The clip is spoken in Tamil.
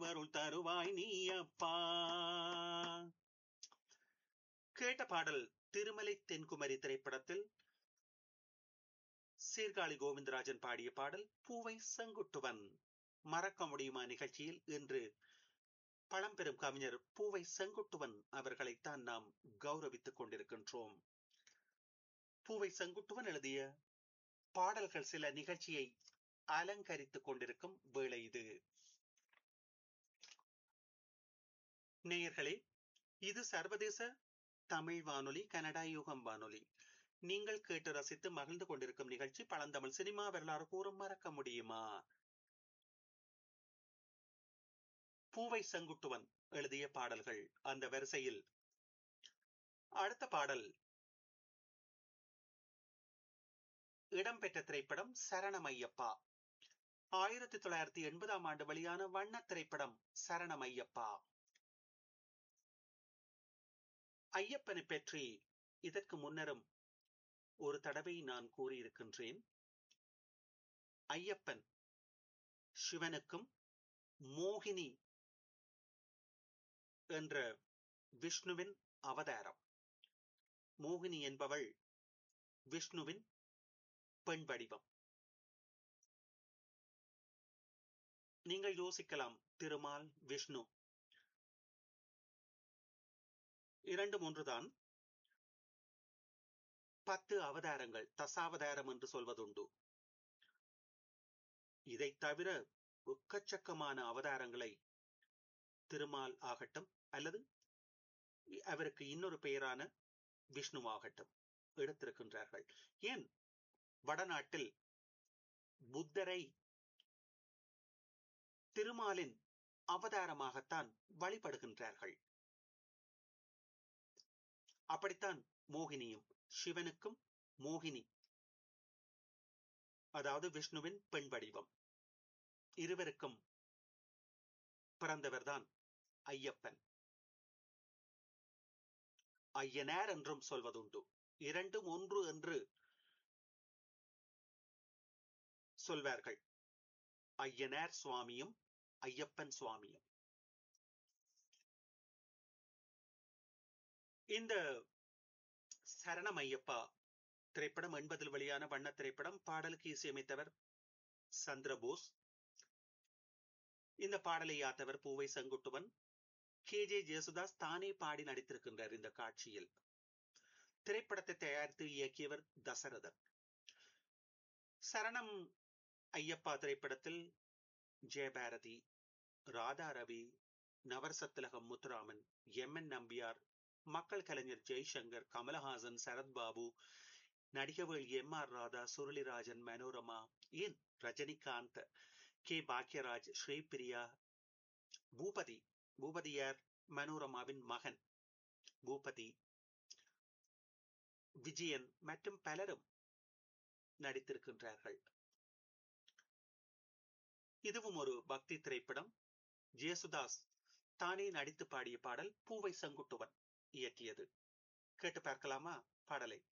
திருவருள் தருவாய் நீ அப்பா கேட்ட பாடல் திருமலை தென்குமரி திரைப்படத்தில் சீர்காழி கோவிந்தராஜன் பாடிய பாடல் பூவை செங்குட்டுவன் மறக்க முடியுமா நிகழ்ச்சியில் இன்று பழம்பெரும் கவிஞர் பூவை செங்குட்டுவன் அவர்களைத்தான் நாம் கௌரவித்துக் கொண்டிருக்கின்றோம் பூவை செங்குட்டுவன் எழுதிய பாடல்கள் சில நிகழ்ச்சியை அலங்கரித்துக் கொண்டிருக்கும் வேளை இது நேயர்களே இது சர்வதேச தமிழ் வானொலி கனடா யுகம் வானொலி நீங்கள் கேட்டு ரசித்து மகிழ்ந்து கொண்டிருக்கும் நிகழ்ச்சி பழந்தமிழ் சினிமா வரலாறு கூறும் மறக்க முடியுமா பூவை செங்குட்டுவன் எழுதிய பாடல்கள் அந்த வரிசையில் அடுத்த பாடல் இடம்பெற்ற திரைப்படம் சரணமையப்பா ஆயிரத்தி தொள்ளாயிரத்தி எண்பதாம் ஆண்டு வெளியான வண்ண திரைப்படம் சரணமையப்பா ஐயப்பனை பற்றி இதற்கு முன்னரும் ஒரு தடவை நான் கூறியிருக்கின்றேன் ஐயப்பன் சிவனுக்கும் மோகினி என்ற விஷ்ணுவின் அவதாரம் மோகினி என்பவள் விஷ்ணுவின் பெண் வடிவம் நீங்கள் யோசிக்கலாம் திருமால் விஷ்ணு இரண்டு மூன்றுதான் பத்து அவதாரங்கள் தசாவதாரம் என்று சொல்வதுண்டு இதை தவிர எக்கச்சக்கமான அவதாரங்களை திருமால் ஆகட்டும் அல்லது அவருக்கு இன்னொரு பெயரான விஷ்ணுவாகட்டும் எடுத்திருக்கின்றார்கள் ஏன் வடநாட்டில் புத்தரை திருமாலின் அவதாரமாகத்தான் வழிபடுகின்றார்கள் அப்படித்தான் மோகினியும் சிவனுக்கும் மோகினி அதாவது விஷ்ணுவின் பெண் வடிவம் இருவருக்கும் பிறந்தவர்தான் ஐயப்பன் ஐயனார் என்றும் சொல்வதுண்டு இரண்டும் ஒன்று என்று சொல்வார்கள் ஐயனார் சுவாமியும் ஐயப்பன் சுவாமியும் இந்த சரணம் ஐயப்பா திரைப்படம் எண்பதில் வெளியான வண்ண திரைப்படம் பாடலுக்கு இசையமைத்தவர் சந்திரபோஸ் இந்த பாடலை யாத்தவர் பூவை செங்குட்டுவன் கே ஜே ஜேசுதாஸ் தானே பாடி நடித்திருக்கின்றார் இந்த காட்சியில் திரைப்படத்தை தயாரித்து இயக்கியவர் தசரதன் சரணம் ஐயப்பா திரைப்படத்தில் ஜெயபாரதி ராதா ரவி நவரசத்திலகம் முத்துராமன் எம் என் நம்பியார் மக்கள் கலைஞர் ஜெய்சங்கர் கமலஹாசன் சரத்பாபு நடிகவேள் எம் ஆர் ராதா சுருளிராஜன் மனோரமா ஏன் ரஜினிகாந்த் கே பாக்யராஜ் ஸ்ரீபிரியா பூபதி பூபதியார் மனோரமாவின் மகன் பூபதி விஜயன் மற்றும் பலரும் நடித்திருக்கின்றார்கள் இதுவும் ஒரு பக்தி திரைப்படம் ஜேசுதாஸ் தானே நடித்து பாடிய பாடல் பூவை செங்குட்டுவன் இயக்கியது கேட்டு பார்க்கலாமா பாடலை